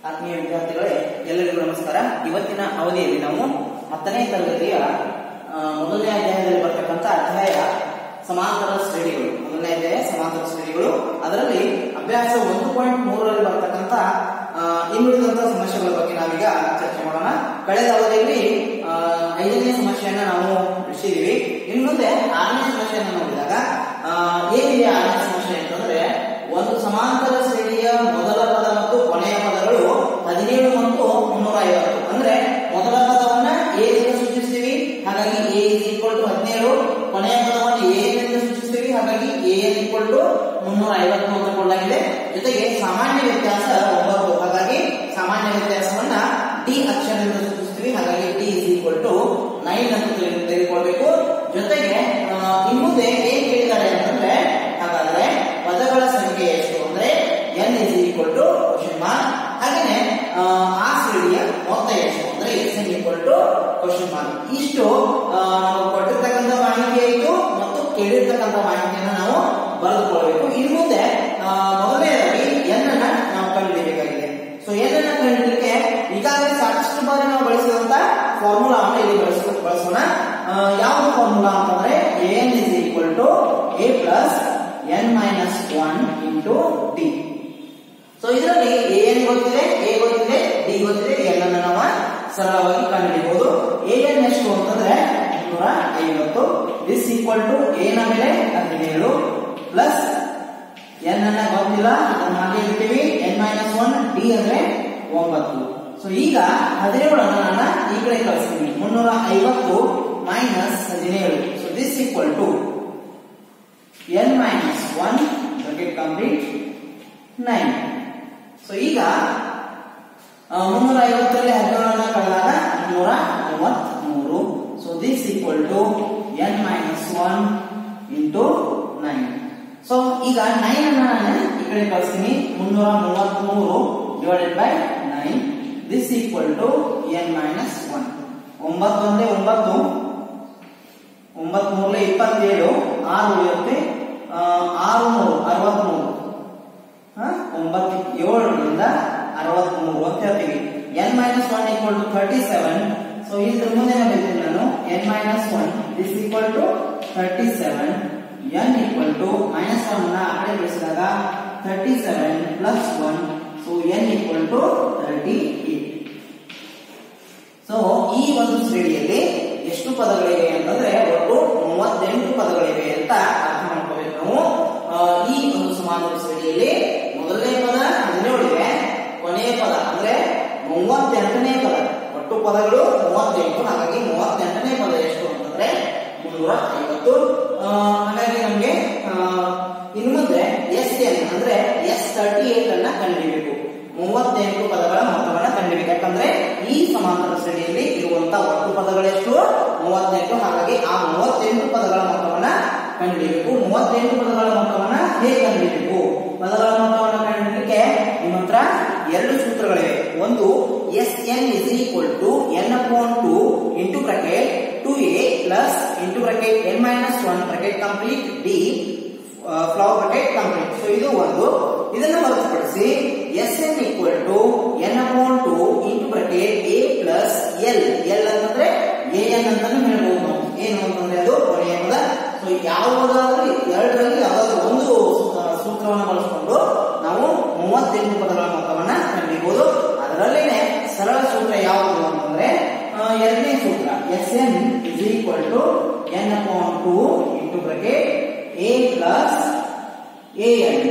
ಆತ್ಮೀಯ ವಿದ್ಯಾರ್ಥಿಗಳೇ ಎಲ್ಲರಿಗೂ ನಮಸ್ಕಾರ ಇವತ್ತಿನ ಅವಧಿಯಲ್ಲಿ ನಾವು ಹತ್ತನೇ ತರಗತಿಯ ಆ, ಮೊದಲನೇ ಅಧ್ಯಾಯದಲ್ಲಿ ಬರ್ತಕ್ಕಂಥ ಅಧ್ಯಾಯ ಸಮಾಂತರ ಶ್ರೇಣಿಗಳು ಮೊದಲನೇ ಅಧ್ಯಾಯ ಸಮಾಂತರ ಶ್ರೇಣಿಗಳು ಅದರಲ್ಲಿ ಅಭ್ಯಾಸ ಒಂದು ಪಾಯಿಂಟ್ ಮೂರರಲ್ಲಿ ಬರ್ತಕ್ಕಂಥ ಆ, ಇನ್ನುಳಿದಂತಹ ಸಮಸ್ಯೆಗಳ ಬಗ್ಗೆ ನಾವೀಗ ಚರ್ಚೆ ಮಾಡೋಣ ಕಳೆದ ಅವಧಿಯಲ್ಲಿ ಆ, ಐದನೇ ಸಮಸ್ಯೆಯನ್ನ ನಾವು ಬಿಡಿಸಿದೀವಿ ಇನ್ನು ಮುಂದೆ ಆರನೇ ಸಮಸ್ಯೆಯನ್ನು ನೋಡಿದಾಗ ಆ, ಏನಿದೆ ಆರನೇ ಸಮಸ್ಯೆ ಅಂತಂದ್ರೆ ಒಂದು ಸಮಾಂತರ ಶ್ರೇಣಿಯ ಮೊದಲ ಪದ ಮತ್ತು ಕೊನೆಯ ಪದಗಳು ಹದಿನೇಳು ಮತ್ತು ಮುನ್ನೂರ ಐವತ್ತು ಅಂದ್ರೆ ಮೊದಲ ಪದವನ್ನ ಎ ಇಂದ ಸೂಚಿಸ್ತೀವಿ ಹಾಗಾಗಿ ಎ ಇಸ್ ಈಕ್ವಲ್ ಟು ಹದಿನೇಳು ಕೊನೆಯ ಪದವನ್ನು ಎ ಇಂದ ಸೂಚಿಸ್ತೀವಿ ಹಾಗಾಗಿ ಎ ಎನ್ ಈಕ್ವಲ್ ಟು ಮುನ್ನೂರ ಐವತ್ತು ಅಂತ ಕೊಡಲಾಗಿದೆ ಜೊತೆಗೆ ಸಾಮಾನ್ಯ ವ್ಯತ್ಯಾಸ ಒಂಬತ್ತು ಹಾಗಾಗಿ ಸಾಮಾನ್ಯ ವ್ಯತ್ಯಾಸವನ್ನ ಡಿ ಅಕ್ಷರದಿಂದ ಸೂಚಿಸ್ತೀವಿ ಹಾಗಾಗಿ D is equal to nine ಅಂತ ತೆಗೆ- ತೆಗೆದುಕೊಳ್ಬೇಕು ಜೊತೆಗೆ ಆ, ಇನ್ನು ಮುಂದೆ ಏನ್ ಕೇಳಿದ್ದಾರೆ ಅಂತಂದ್ರೆ ಹಾಗಾದ್ರೆ ಪದಗಳ ಸಂಖ್ಯೆ ಎಷ್ಟು ಅಂದ್ರೆ N is equal to question mark ಹಾಗೇನೆ ಆ, ಆ ಶ್ರೇಣಿಯ ಮೊತ್ತ ಎಷ್ಟು ಅಂದ್ರೆ S N equal to question mark ಇಷ್ಟು ಆ, ನಾವು ಕೊಟ್ಟಿರ್ತಕ್ಕಂಥ ಮಾಹಿತಿ ಆಯಿತು ಮತ್ತು ಕೇಳಿರ್ತಕ್ಕಂಥ ಮಾಹಿತಿಯನ್ನು ನಾವು ಬರೆದುಕೊಳ್ಬೇಕು ಇನ್ನು ಮುಂದೆ ಆ, ಮೊದಲನೇದಾಗಿ ಎನ್ ಅನ್ನ ನಾವು ಕಂಡುಹಿಡಿಯಬೇಕಾಗಿದೆ ಸೊ ಎನ್ ಅನ್ನ ಕಂಡುಹಿಡಿಯಲಿಕ್ಕೆ ಈಗಾಗಲೇ ಸಾಕಷ್ಟು ಬಾರಿ ನಾವು ಬಳಸಿದಂತ ಫಾರ್ಮುಲಾವನ್ನು ಇಲ್ಲಿ ಬಳಸ ಬಳಸೋಣ ಆ, ಯಾವುದು ಫಾರ್ಮುಲಾ ಅಂತಂದ್ರೆ A N is equal to A plus N minus one into D so ಇದರಲ್ಲಿ ಎ ಎನ್ ಗೊತ್ತಿದೆ ಎ ಗೊತ್ತಿದೆ ಡಿ ಗೊತ್ತಿದೆ ಎನ್ ಅನ್ನು ನಾವು ಸರಳವಾಗಿ ಕಂಡುಹಿಡಿಯಬಹುದು ಎ ಎನ್ ಎಷ್ಟು ಅಂತಂದ್ರೆ ನೂರ ಐವತ್ತು ದಿಸ್ ಈಕ್ವಲ್ ಟು ಎ ನ ಮೇಲೆ ಹದಿನೇಳು ಪ್ಲಸ್ ಎನ್ ಅನ್ನ ಗೊತ್ತಿಲ್ಲ ಅದನ್ನ ಹಾಗೆ ಇಡ್ತೀವಿ ಎನ್ ಮೈನಸ್ ಒನ್ ಡಿ ಅಂದ್ರೆ ಒಂಬತ್ತು ಸೊ ಈಗ ಹದಿನೇಳನ್ನು ನಾನು ಈ ಕಡೆ ಕಳಿಸ್ತೀನಿ ಮುನ್ನೂರ ಐವತ್ತು ಮೈನಸ್ ಹದಿನೇಳು so this equal to N minus one bracket complete nine so ಈಗ ಆ, ಮುನ್ನೂರ ಐವತ್ತರಲ್ಲಿ ಹದಿನೇಳನ್ನ ಕಳೆದಾಗ ಮುನ್ನೂರ ಮೂವತ್ಮೂರು so this equal to N minus one into nine so ಈಗ ನೈನ್ ಅನ್ನ ನಾನು ಈ ಕಡೆ ಕಳಿಸ್ತೀನಿ ಮುನ್ನೂರ ಮೂವತ್ಮೂರು divided by nine this equal to N minus one ಒಂಬತ್ತು ಒಂದೇ ಒಂಬತ್ತು ಒಂಬತ್ತು ಮೂರಲೆ ಇಪ್ಪತ್ತೇಳು ಆರು ಉಳಿಯುತ್ತೆ ಆ, ಆರು ಮೂರು ಅರವತ್ಮೂರು ಹ? ಒಂಬತ್ತು ಏಳರಿಂದ ಅರವತ್ಮೂರು ಅಂತ ಹೇಳ್ತೀವಿ N minus one equal to thirty seven so ಇದ್ರ ಮುಂದೆ ಹೇಳ್ತೀನಿ ನಾನು N minus one this equal to thirty seven N equal to minus one ನ ಆ ಕಡೆ ಬಿಡಿಸಿದಾಗ thirty seven plus one so N equal to thirty eight so ಈ ಒಂದು ಶ್ರೇಣಿಯಲ್ಲಿ ಎಷ್ಟು ಪದಗಳಿವೆ ಅಂತಂದ್ರೆ ಒಟ್ಟು ಮೂವತ್ತೆಂಟು ಪದಗಳಿವೆ ಅಂತ ಅರ್ಥ ಮಾಡ್ಕೋಬೇಕು ನಾವು ಆ, ಈ ಒಂದು ಸಮಾನ ಶ್ರೇಣಿಯಲ್ಲಿ ಮೊದಲನೇ ಪದ ಹದಿನೇಳು ಇವೆ ಕೊನೆಯ ಪದ ಅಂದ್ರೆ ಮೂವತ್ತೆಂಟನೇ ಪದ ಒಟ್ಟು ಪದಗಳು ಮೂವತ್ತೆಂಟು ಹಾಗಾಗಿ ಮೂವತ್ತೆಂಟನೇ ಪದ ಎಷ್ಟು ಅಂತಂದ್ರೆ ಮುನ್ನೂರ ಐವತ್ತು ಆ, ಹಾಗಾಗಿ ನಮ್ಗೆ ಆ, ಇನ್ನು ಮುಂದೆ ಎಸ್ ಎನ್ ಅಂದ್ರೆ ಎಸ್ ತರ್ಟಿ ಏಟ್ ಅನ್ನ ಕಂಡುಹಿಡಿಯಬೇಕು ಮೂವತ್ತೆಂಟು ಪದಗಳ ಮೊತ್ತವನ್ನ ಕಂಡುಹಿಡಿಯಬೇಕು ಯಾಕಂದ್ರೆ ಈ ಸಮಾಂತರ ಶ್ರೇಣಿಯಲ್ಲಿ ಇರುವಂತಹ ಒಟ್ಟು ಪದಗಳೆಷ್ಟು ಮೂವತ್ತೆಂಟು ಹಾಗಾಗಿ ಆ ಮೂವತ್ತೆಂಟು ಪದಗಳ ಮೊತ್ತವನ್ನ ಕಂಡುಹಿಡಿಯಬೇಕು ಮೂವತ್ತೆಂಟು ಪದಗಳ ಮೊತ್ತವನ್ನ ಹೇಗೆ ಕಂಡುಹಿಡಿಯಬೇಕು ಪದಗಳ ಮೊತ್ತವನ್ನ ಕಂಡುಹಿಡಿಯಲಿಕ್ಕೆ ನಿಮ್ಮ ಹತ್ರ ಎರಡು ಸೂತ್ರಗಳಿವೆ ಒಂದು S N is equal to N upon two into bracket two A plus into bracket N minus one bracket complete D flower bracket complete so ಇದು ಒಂದು ಇದನ್ನು ಹೊರತುಪಡಿಸಿ S N equal to N upon two into bracket A plus L L ಅಂತಂದ್ರೆ A N ಅಂತಾನು ಹೇಳ್ಬೋದು ನಾವು ಏನು ಅಂತಂದ್ರೆ ಅದು ಕೊನೆಯ ಪದ ಸೊ ಯಾವುದಾದ್ರೂ ಎರಡರಲ್ಲಿ ಯಾವುದಾದ್ರೂ ಒಂದು ಸೂತ್ರ- ಸೂತ್ರವನ್ನು ಬಳಸಿಕೊಂಡು ನಾವು ಮೂವತ್ತೆಂಟು ಪದಗಳ ಮೊತ್ತವನ್ನ ಕಂಡಿಬಹುದು ಅದರಲ್ಲೇನೆ ಸರಳ ಸೂತ್ರ ಯಾವುದು ಅಂತಂದ್ರೆ ಆ, ಎರಡನೇ ಸೂತ್ರ S N is equal to N upon two into bracket A plus A N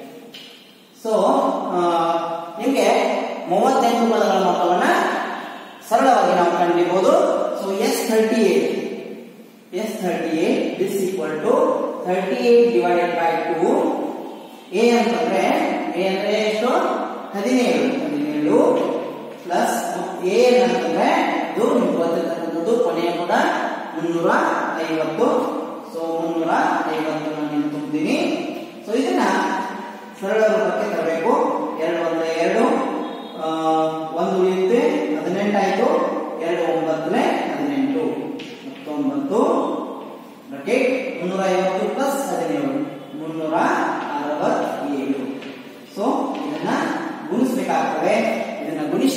so ನಿಮಗೆ ಮೂವತ್ತೆಂಟು ಪದಗಳ ಮೊತ್ತವನ್ನ ಸರಳವಾಗಿ ನಾವು ಕಂಡಿಬಹುದು so S thirty eight S thirty eight this equal to thirty eight divided by two A ಅಂತಂದ್ರೆ A ಅಂದ್ರೆ ಎಷ್ಟು ಹದಿನೇಳು ಹದಿನೇಳು ಪ್ಲಸ್ ಎ ಅಂತಂದ್ರೆ ಇದು ನಿಮ್ಗೆ ಗೊತ್ತಿರ್ತಕ್ಕಂಥದ್ದು ಕೊನೆಯ ಪದ ಮುನ್ನೂರ ಐವತ್ತು ಸೊ ಮುನ್ನೂರ ಐವತ್ತು ನಾನು ತುಂಬ್ತೀನಿ ಸೊ ಇದನ್ನ ಸರಳ ರೂಪಕ್ಕೆ ತರಬೇಕು ಎರಡು ಒಂದೇ ಎರಡು ಆ, ಒಂದು ಉಳಿಯುತ್ತೆ ಹದಿನೆಂಟಾಯ್ತು ಎರಡು ಒಂಬತ್ತನೇ ಹದಿನೆಂಟು ಹತ್ತೊಂಬತ್ತು ಬ್ರಾಕೆಟ್ ಮುನ್ನೂರ ಐವತ್ತು ಪ್ಲಸ್ ಹದಿನೇಳು ಮುನ್ನೂರ ಅರವತ್ತೇಳು ಸೊ ಇದನ್ನ ಗುಣಿಸ್ಬೇಕಾಗ್ತದೆ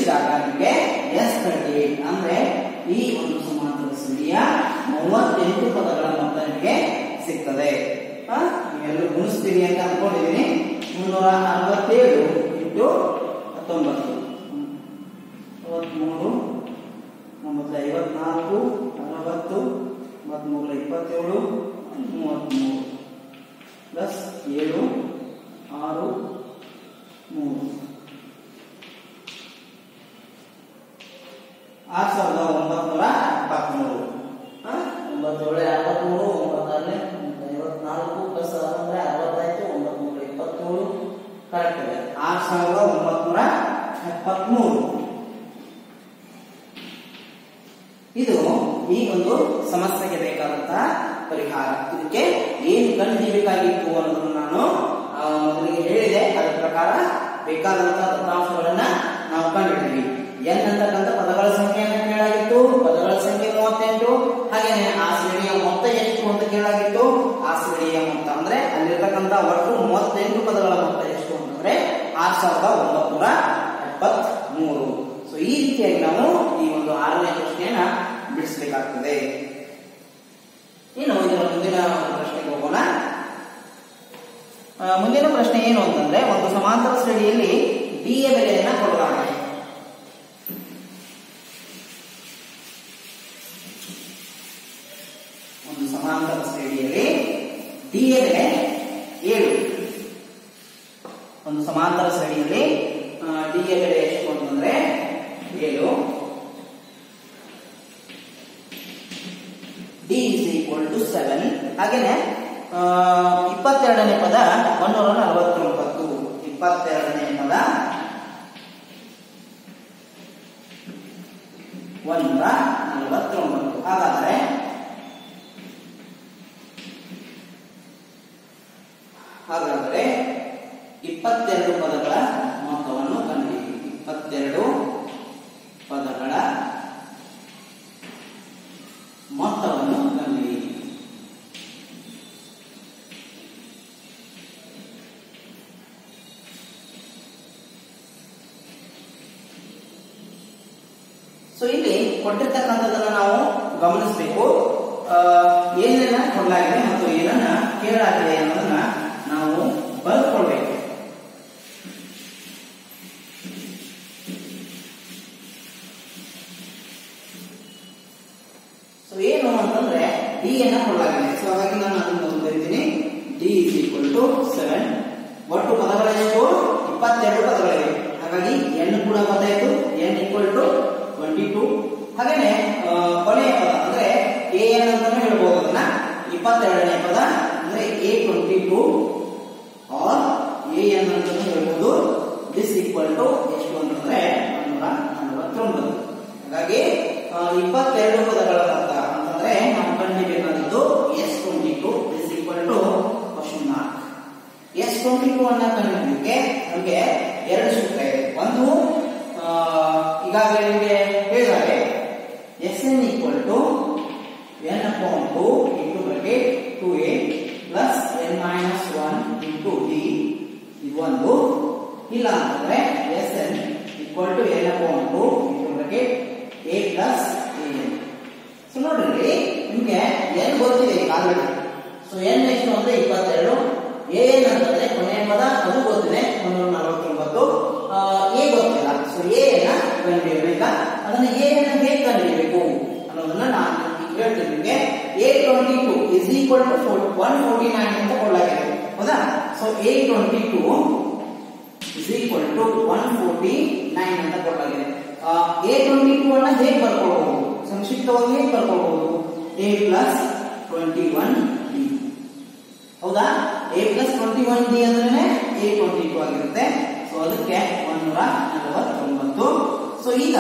ಗುಣಿಸಿದಾಗ ನಿಮಗೆ ಎಸ್ ತರ್ಟಿ ಏಟ್ ಅಂದ್ರೆ ಈ ಒಂದು ಸಮಾಂತರ ಶ್ರೇಣಿಯ ಮೂವತ್ತೆಂಟು ಪದಗಳ ಮೊತ್ತ ನಿಮಗೆ ಸಿಗ್ತದೆ ಆ, ನೀವೆಲ್ಲರೂ ಗುಣಿಸ್ತೀರಿ ಅಂತ ಅನ್ಕೊಂಡಿದ್ದೀನಿ ಮುನ್ನೂರ ಅರವತ್ತೇಳು ಇಂಟು ಹತ್ತೊಂಬತ್ತು ಮೂವತ್ಮೂರು ಒಂಬತ್ತು ಐವತ್ನಾಲ್ಕು ಅರವತ್ತು ಮೂವತ್ಮೂರ ಇಪ್ಪತ್ತೇಳು ಮೂವತ್ಮೂರು ಪ್ಲಸ್ ಏಳು ಆರು ಮೂರು ಆರು ಸಾವಿರದ ಒಂಬತ್ನೂರ ಎಪ್ಪತ್ಮೂರು ಆ, ಒಂಬತ್ತೇಳು ಅರವತ್ಮೂರು ಒಂಬತ್ತನೇ ಐವತ್ನಾಲ್ಕು ಪ್ಲಸ್ ಅಂದ್ರೆ ಅರವತ್ತಾಯ್ತು ಒಂಬತ್ನೂರ ಇಪ್ಪತ್ತೇಳು ಕರೆಕ್ಟ್ ಇದೆ ಆರು ಸಾವಿರದ ಒಂಬತ್ನೂರ ಎಪ್ಪತ್ಮೂರು ಇದು ಈ ಒಂದು ಸಮಸ್ಯೆಗೆ ಬೇಕಾದಂತಹ ಪರಿಹಾರ ಇದಕ್ಕೆ ಏನು ಕಂಡುಹಿಡಿಯಬೇಕಾಗಿತ್ತು ಅನ್ನೋದನ್ನು ನಾನು ಆ, ಮೊದಲಿಗೆ ಹೇಳಿದೆ ಅದರ ಪ್ರಕಾರ ಬೇಕಾದಂತಹ ದತ್ತಾಂಶಗಳನ್ನ ನಾವು ಕಂಡುಹಿಡಿದ್ವಿ ಎನ್ ಅಂತಕ್ಕಂಥ ಪದಗಳ ಸಂಖ್ಯೆಯನ್ನು ಕೇಳಾಗಿತ್ತು ಪದಗಳ ಸಂಖ್ಯೆ ಮೂವತ್ತೆಂಟು ಹಾಗೇನೆ ಆ ಶ್ರೇಣಿಯ ಮೊತ್ತ ಎಷ್ಟು ಅಂತ ಕೇಳಾಗಿತ್ತು ಆ ಶ್ರೇಣಿಯ ಮೊತ್ತ ಅಂದ್ರೆ ಅಲ್ಲಿರ್ತಕ್ಕಂಥ ಒಟ್ಟು ಮೂವತ್ತೆಂಟು ಪದಗಳ ಮೊತ್ತ ಎಷ್ಟು ಅಂತಂದ್ರೆ ಆರ್ ಸಾವಿರದ ಒಂಬತ್ನೂರ ಎಪ್ಪತ್ತ್ ಮೂರು ಸೊ ಈ ರೀತಿಯಾಗಿ ನಾವು ಈ ಒಂದು ಆರನೇ ಪ್ರಶ್ನೆಯನ್ನ ಬಿಡಿಸಬೇಕಾಗ್ತದೆ ಇನ್ನು ಇದರ ಮುಂದಿನ ಒಂದು ಪ್ರಶ್ನೆಗೆ ಹೋಗೋಣ ಆ, ಮುಂದಿನ ಪ್ರಶ್ನೆ ಏನು ಅಂತಂದ್ರೆ ಒಂದು ಸಮಾಂತರ ಶ್ರೇಣಿಯಲ್ಲಿ ಡಿ ಯ ಬೆಲೆಯನ್ನ ಕೊಡಲಾಗಿದೆ ಒಂದು ಸಮಾಂತರ ಶ್ರೇಣಿಯಲ್ಲಿ ಡಿ ಯ ಬೆಲೆ ಏಳು ಒಂದು ಸಮಾಂತರ ಶ್ರೇಣಿಯಲ್ಲಿ ಡಿ ಯ ಬೆಲೆ ಎಷ್ಟು ಅಂತಂದ್ರೆ ಏಳು D is equal to seven ಹಾಗೇನೆ ಆ, ಇಪ್ಪತ್ತೆರಡನೇ ಪದ ಒಂದೂರ ನಲವತ್ತೊಂಬತ್ತು ಇಪ್ಪತ್ತೆರಡನೇ ಪದ ಒಂದೂರ ನಲವತ್ತೊಂಬತ್ತು ಹಾಗಾದರೆ ಹಾಗಾದರೆ ಇಪ್ಪತ್ತೆರಡು ಪದಗಳ ಮೊತ್ತವನ್ನು ಕಂಡುಹಿಡಿಯಿರಿ ಇಪ್ಪತ್ತೆರಡು ಪದಗಳ ಮೊತ್ತವನ್ನು ಕಂಡುಹಿಡಿಯಿರಿ ಸೊ ಇಲ್ಲಿ ಕೊಟ್ಟಿರ್ತಕ್ಕಂಥದ್ದನ್ನ ನಾವು ಗಮನಿಸಬೇಕು ಆ, ಏನನ್ನ ಕೊಡಲಾಗಿದೆ ಮತ್ತು ಏನನ್ನ ಕೇಳಲಾಗಿದೆ ಅನ್ನೋದನ್ನ ನಾವು ಬರ್ಕೊಳ್ಬೇಕು ಸೊ ಏನು ಅಂತಂದ್ರೆ ಡಿ ಅನ್ನ ಕೊಡಲಾಗಿದೆ ಸೊ ಹಾಗಾಗಿ ನಾನು ಅದನ್ನು ಬರೀತೀನಿ D is equal to seven ಒಟ್ಟು ಪದಗಳೆಷ್ಟು ಇಪ್ಪತ್ತೆರಡು ಪದಗಳಿವೆ ಹಾಗಾಗಿ ಎನ್ ಕೂಡ ಗೊತ್ತಾಯ್ತು N equal to twenty two ಹಾಗೇನೆ ಆ, ಕೊನೆಯ ಪದ ಅಂದ್ರೆ ಎ ಎನ್ ಅಂತಾನು ಹೇಳ್ಬೋದು ಅದನ್ನ ಇಪ್ಪತ್ತೆರಡನೇ ಪದ ಅಂದ್ರೆ A twenty two or A N ಅಂತಾನು ಹೇಳ್ಬೋದು ದಿಸ್ ಈಕ್ವಲ್ ಟು ಎಷ್ಟು ಅಂತಂದ್ರೆ ಒಂದೂರ ನಲವತ್ತೊಂಬತ್ತು ಹಾಗಾಗಿ ಆ, ಇಪ್ಪತ್ತೆರಡು ಪದಗಳ ಮೊತ್ತ ಅಂತಂದ್ರೆ ನಾವು ಕಂಡುಹಿಡಿಯಬೇಕಾದದ್ದು S twenty two is equal to question mark S twenty two ಅನ್ನ ಕಂಡುಹಿಡಿಯಲಿಕ್ಕೆ ನಮಗೆ ಎರಡು ಸೂತ್ರ ಇದೆ ಒಂದು ಆ, ಈಗಾಗಲೇ ನಿಮಗೆ ಹೇಳಿದಾಗೆ S N equal to N upon two into bracket two A plus N minus one into D ಇದು ಒಂದು ಇಲ್ಲ ಅಂತಂದ್ರೆ S N equal to N upon two into bracket A plus A N so ನೋಡ್ರಿ ನಿಮ್ಗೆ N ಗೊತ್ತಿದೆ ಈಗ already so N ಎಷ್ಟು ಅಂದ್ರೆ ಇಪ್ಪತ್ತೆರಡು ಎ ಎನ್ ಅಂತಂದ್ರೆ ಕೊನೆಯ ಪದ ಅದು ಗೊತ್ತಿದೆ ಮುನ್ನೂರ ನಲವತ್ತೊಂಬತ್ತು ಎ ಗೊತ್ತಿಲ್ಲ ಸೊ ಎ ನ ಕಂಡುಹಿಡಿಯಬೇಕು ಅದನ್ನ ಎ ನ ಹೇಗೆ ಕಂಡುಹಿಡಿಯಬೇಕು ಅನ್ನೋದನ್ನ ನಾನು ಈಗ ಹೇಳ್ತೀನಿ ನಿಮಗೆ A twenty two is equal to one forty nine ಅಂತ ಕೊಡಲಾಗಿದೆ ಹೌದಾ so A twenty two is equal to one forty nine ಅಂತ ಕೊಡಲಾಗಿದೆ ಎ ಟ್ವೆಂಟಿ ಟು ಅನ್ನ ಹೇಗೆ ಬರ್ಕೊಳ್ಬಹುದು ಸಂಕ್ಷಿಪ್ತವಾಗಿ ಹೇಗೆ ಬರ್ಕೊಳ್ಬಹುದು A plus twenty one D ಹೌದಾ A plus twenty one D ಅಂದ್ರೆ ಎ ಟ್ವೆಂಟಿ ಟು ಆಗಿರುತ್ತೆ ಸೊ ಅದಕ್ಕೆ ಒಂದೂರ ನಲವತ್ತೊಂಬತ್ತು ಸೊ ಈಗ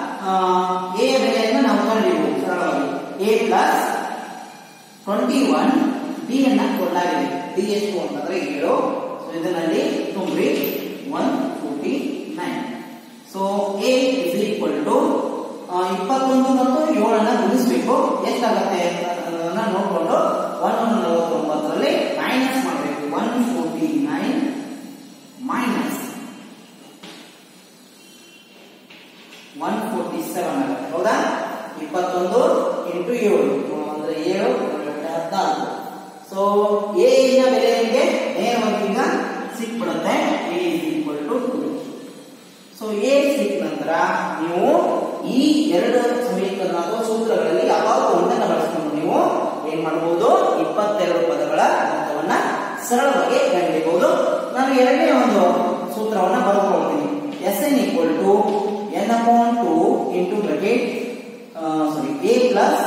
ಎ ಬೆಲೆಯನ್ನು ನಾವು ಕಂಡುಹಿಡಿಯಬಹುದು ಸರಳವಾಗಿ A plus twenty one D ಅನ್ನ ಕೊಡಲಾಗಿದೆ ಡಿ ಎಷ್ಟು ಅಂತಂದ್ರೆ ಏಳು ಸೊ ಇದರಲ್ಲಿ ತುಂಬ್ರಿ one forty nine so A is equal to ಇಪ್ಪತ್ತೊಂದು ಮತ್ತು ಏಳನ್ನ ಗುಣಿಸ್ಬೇಕು ಎಷ್ಟಾಗತ್ತೆ ಅನ್ನೋದನ್ನ ನೋಡ್ಕೊಂಡು ಒನ್ ನಲವತ್ತೊಂಬತ್ತರಲ್ಲಿ ಮೈನಸ್ ಮಾಡಬೇಕು one forty nine minus one forty seven ಆಗುತ್ತೆ ಹೌದಾ ಇಪ್ಪತ್ತೊಂದು ಇಂಟು ಏಳು ಅಂದ್ರೆ ಏಳು ಎರಡು ಹದಿನಾಲ್ಕು ಸೊ ಎ ನ ಬೆಲೆ ನಿಮಗೆ ನೇರವಾಗಿ ಈಗ ಸಿಕ್ಬಿಡುತ್ತೆ A is equal to two so A ಸಿಕ್ಕ ನಂತರ ನೀವು ಈ ಎರಡು ಸಮೀಕರಣ ಅಥವಾ ಸೂತ್ರಗಳಲ್ಲಿ ಯಾವಾಗ ಒಂದನ್ನು ಬಳಸಿಕೊಂಡು ನೀವು ಏನ್ ಮಾಡಬಹುದು ಇಪ್ಪತ್ತೆರಡು ಪದಗಳ ಮೊತ್ತವನ್ನ ಸರಳವಾಗಿ ಕಂಡುಹಿಡಿಯಬಹುದು ನಾನು ಎರಡನೇ ಒಂದು ಸೂತ್ರವನ್ನ ಬರ್ಕೊಳ್ತೀನಿ S N equal to N upon two into bracket sorry A plus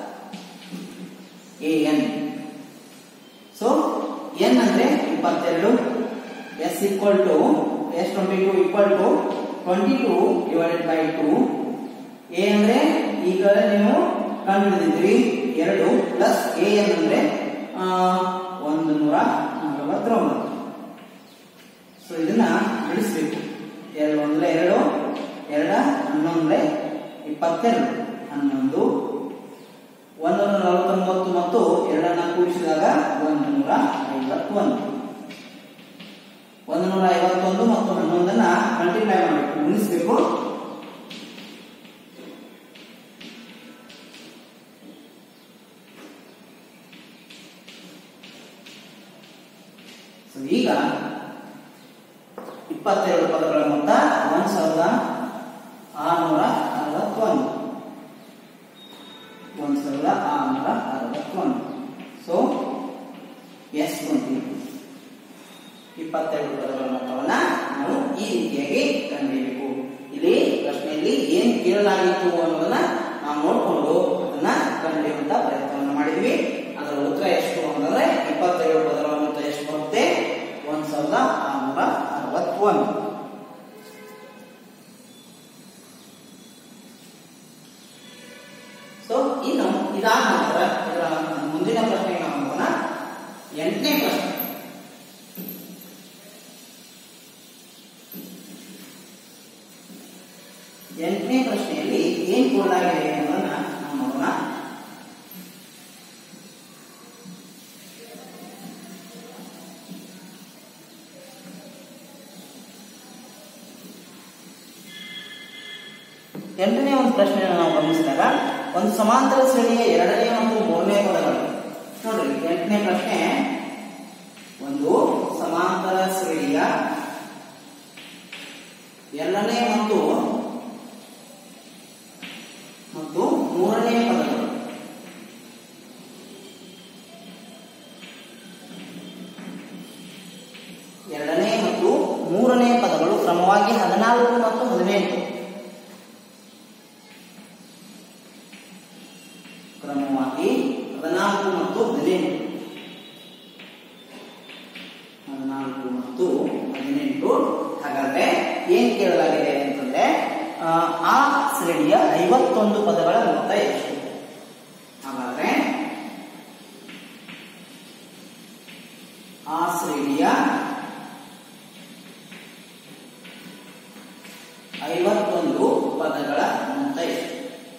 A N so N ಅಂದ್ರೆ ಇಪ್ಪತ್ತೆರಡು S equal to S twenty two equal to twenty two divided by two A ಅಂದ್ರೆ ಈಗ ನೀವು ಕಂಡುಹಿಡಿದಿದ್ರಿ ಎರಡು ಪ್ಲಸ್ ಎ ಎನ್ ಅಂದ್ರೆ ಆ, ಒಂದು ನೂರ ನಲವತ್ತೊಂಬತ್ತು ಸೊ ಇದನ್ನ ಬಿಡಿಸ್ಬೇಕು ಎರಡು ಒಂದ್ರೆ ಎರಡು ಎರಡ ಹನ್ನೊಂದ್ರೆ ಇಪ್ಪತ್ತೆರಡು ಹನ್ನೊಂದು ಒಂದು ನೂರ ನಲವತ್ತೊಂಬತ್ತು ಮತ್ತು ಎರಡನ್ನ ಕೂಡಿಸಿದಾಗ ಒಂದು ನೂರ ಐವತ್ತೊಂದು ಒಂದು ನೂರ ಐವತ್ತೊಂದು ಮತ್ತು ಹನ್ನೊಂದನ್ನ ಮಲ್ಟಿಪ್ಲೈ ಮಾಡಬೇಕು ಗುಣಿಸಬೇಕು ಸೊ ಈಗ ಇಪ್ಪತ್ತೆರಡು ಪದಗಳ ಮೊತ್ತ ಒಂದ್ ಸಾವಿರದ ಆರುನೂರ ಅರವತ್ತೊಂದು ಒಂದ್ ಸಾವಿರದ ಆರುನೂರ ಅರವತ್ತೊಂದು ಸೊ ಎಸ್ ಟ್ವೆಂಟಿ ಇಪ್ಪತ್ತೆರಡು ಪದಗಳ ಮೊತ್ತವನ್ನ ನಾವು ಈ ರೀತಿಯಾಗಿ ಕಂಡುಹಿಡಿಯಬೇಕು ಇಲ್ಲಿ ಪ್ರಶ್ನೆಯಲ್ಲಿ ಏನ್ ಕೇಳಲಾಗಿತ್ತು ಅನ್ನೋದನ್ನ ನಾವು ನೋಡಿಕೊಂಡು ಅದನ್ನ ಕಂಡುಹಿಡಿಯುವಂತ ಪ್ರಯತ್ನವನ್ನು ಮಾಡಿದ್ವಿ ಅದರ ಉತ್ತರ ಎಷ್ಟು ಅಂತಂದ್ರೆ ಇಪ್ಪತ್ತೆರಡು ಪದಗಳ ಮೊತ್ತ ಎಷ್ಟು ಬರುತ್ತೆ ಒಂದ್ ಸಾವಿರದ ಆರುನೂರ ಅರವತ್ತೊಂದು ಸೊ ಇನ್ನು ಇದಾದ ನಂತರ ಇದರ ಮುಂದಿನ ಪ್ರಶ್ನೆಗೆ ನಾವು ಹೋಗೋಣ ಎಂಟನೇ ಪ್ರಶ್ನೆ ಎಂಟನೇ ಪ್ರಶ್ನೆಯಲ್ಲಿ ಏನ್ ಕೊಡಲಾಗಿದೆ ಅನ್ನೋದನ್ನ ನಾವು ನೋಡೋಣ ಎಂಟನೇ ಒಂದು ಪ್ರಶ್ನೆಯನ್ನು ನಾವು ಗಮನಿಸಿದಾಗ ಒಂದು ಸಮಾಂತರ ಶ್ರೇಣಿಯ ಎರಡನೇ ಮತ್ತು ಮೂರನೇ ಪದಗಳು ನೋಡ್ರಿ ಎಂಟನೇ ಪ್ರಶ್ನೆ ಒಂದು ಸಮಾಂತರ ಶ್ರೇಣಿಯ ಎರಡನೇ ಮತ್ತು ಮತ್ತು ಮೂರನೇ ಪದಗಳು ಎರಡನೇ ಮತ್ತು ಮೂರನೇ ಪದಗಳು ಕ್ರಮವಾಗಿ ಹದಿನಾಲ್ಕು ಮತ್ತು ಹದಿನೆಂಟು ಕ್ರಮವಾಗಿ ಹದಿನಾಲ್ಕು ಮತ್ತು ಹದಿನೆಂಟು ಹದಿನಾಲ್ಕು ಮತ್ತು ಹದಿನೆಂಟು ಹಾಗಾದ್ರೆ ಏನ್ ಕೇಳಲಾಗಿದೆ ಅಂತಂದ್ರೆ ಆ, ಆ ಶ್ರೇಣಿಯ ಐವತ್ತೊಂದು ಪದಗಳ ಮೊತ್ತ ಎಷ್ಟು ಹಾಗಾದ್ರೆ ಆ ಶ್ರೇಣಿಯ ಐವತ್ತೊಂದು ಪದಗಳ ಮೊತ್ತ ಎಷ್ಟು